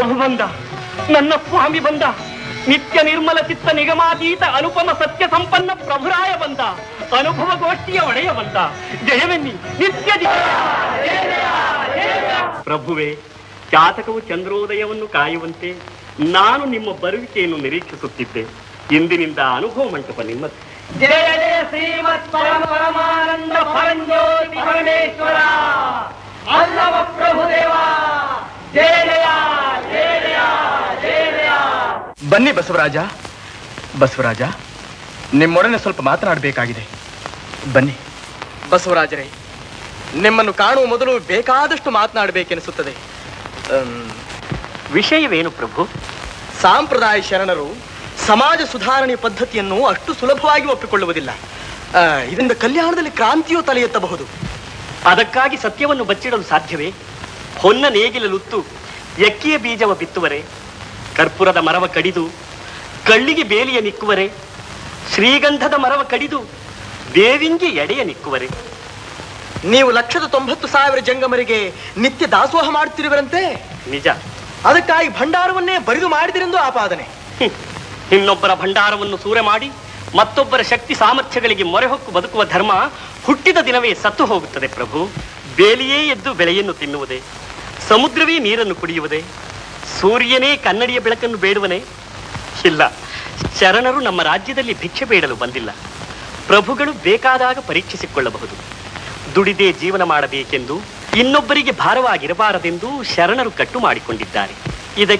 ಪ್ರಭು ಬಂದ ನನ್ನ ಸ್ವಾಮಿ ಬಂದ ನಿತ್ಯ ನಿರ್ಮಲ ಚಿತ್ತ ನಿಗಮಾತೀತ ಅನುಪಮ ಸತ್ಯ ಸಂಪನ್ನ ಪ್ರಭುರಾಯ ಬಂದ ಅನುಭವ ಗೋಷ್ಠಿಯ ಒಡೆಯ ಬಂದ ಜಯವೆನ್ನಿ ನಿತ್ಯ ಜಯ. ಪ್ರಭುವೇ ಚಾತಕವು ಚಂದ್ರೋದಯವನ್ನು ಕಾಯುವಂತೆ ನಾನು ನಿಮ್ಮ ಬರುವಿಕೆಯನ್ನು ನಿರೀಕ್ಷಿಸುತ್ತಿದ್ದೆ ಇಂದಿನಿಂದ ಅನುಭವ ಮಂಟಪ ನಿಮ್ಮದು ಜಯ ಜಯ ಶ್ರೀಮತ್ ಪರಮ ಪರಮಾನಂದ ಪರಂಜ್ಯೋತಿ ಪರಮೇಶ್ವರ ಅಲ್ಲವ ಪ್ರಭುದೇವ ಜಯ ಜಯ ಜಯ ಜಯ ಜಯ ಜಯ ಬನ್ನಿ ಬಸವರಾಜ ಬಸವರಾಜ ನಿಮ್ಮೊಡನೆ ಸ್ವಲ್ಪ ಮಾತನಾಡಬೇಕಾಗಿದೆ ಬನ್ನಿ ಬಸವರಾಜರೇ ನಿಮ್ಮನ್ನು ಕಾಣುವ ಮೊದಲು ಬೇಕಾದಷ್ಟು ಮಾತನಾಡಬೇಕೆನಿಸುತ್ತದೆ ಅಮ್, ವಿಷಯವೇನು ಪ್ರಭು ಸಾಂಪ್ರದಾಯ ಶರಣರು ಸಮಾಜ ಸುಧಾರಣೆ ಪದ್ಧತಿಯನ್ನು ಅಷ್ಟು ಸುಲಭವಾಗಿ ಒಪ್ಪಿಕೊಳ್ಳುವುದಿಲ್ಲ ಆ, ಇದರಿಂದ ಕಲ್ಯಾಣದಲ್ಲಿ ಕ್ರಾಂತಿಯೂ ತಲೆ ಎತ್ತಬಹುದು ಅದಕ್ಕಾಗಿ ಸತ್ಯವನ್ನು ಬಚ್ಚಿಡಲು ಸಾಧ್ಯವೇ ಹೊನ್ನ ನೇಗಿಲಲುತ್ತು ಎಕ್ಕಿಯ ಬೀಜವ ಬಿತ್ತುವರೆ ಕರ್ಪೂರದ ಮರವ ಕಡಿದು ಕಳ್ಳಿಗೆ ಬೇಲಿಯ ನಿಕ್ಕುವರೆ ಶ್ರೀಗಂಧದ ಮರವ ಕಡಿದು ಬೇವಿಂಗೆ ಎಡೆಯ ನಿಕ್ಕುವರೆ ನೀವು ಲಕ್ಷದ ತೊಂಬತ್ತು ಸಾವಿರ ಜಂಗಮರಿಗೆ ನಿತ್ಯ ದಾಸೋಹ ಮಾಡುತ್ತಿರುವರಂತೆ ನಿಜ ಅದಕ್ಕಾಗಿ ಭಂಡಾರವನ್ನೇ ಬರಿದು ಮಾಡಿದಿರೆಂದು ಆಪಾದನೆ ಹ್ಮ್. ಇನ್ನೊಬ್ಬರ ಭಂಡಾರವನ್ನು ಸೂರೆ ಮಾಡಿ ಮತ್ತೊಬ್ಬರ ಶಕ್ತಿ ಸಾಮರ್ಥ್ಯಗಳಿಗೆ ಮೊರೆ ಹೊಕ್ಕು ಬದುಕುವ ಧರ್ಮ ಹುಟ್ಟಿದ ದಿನವೇ ಸತ್ತು ಹೋಗುತ್ತದೆ ಪ್ರಭು ಬೇಲಿಯೇ ಎದ್ದು ಬೆಳೆಯನ್ನು ತಿನ್ನುವುದೇ ಸಮುದ್ರವೇ ನೀರನ್ನು ಕುಡಿಯುವುದೇ ಸೂರ್ಯನೇ ಕನ್ನಡಿಯ ಬೆಳಕನ್ನು ಬೇಡುವನೇ ಇಲ್ಲ ಶರಣರು ನಮ್ಮ ರಾಜ್ಯದಲ್ಲಿ ಭಿಕ್ಷೆ ಬೇಡಲು ಬಂದಿಲ್ಲ ಪ್ರಭುಗಳು ಬೇಕಾದಾಗ ಪರೀಕ್ಷಿಸಿಕೊಳ್ಳಬಹುದು ದುಡಿದೇ ಜೀವನ ಮಾಡಬೇಕೆಂದು ಇನ್ನೊಬ್ಬರಿಗೆ ಭಾರವಾಗಿರಬಾರದೆಂದು ಶರಣರು ಕಟ್ಟು ಮಾಡಿಕೊಂಡಿದ್ದಾರೆ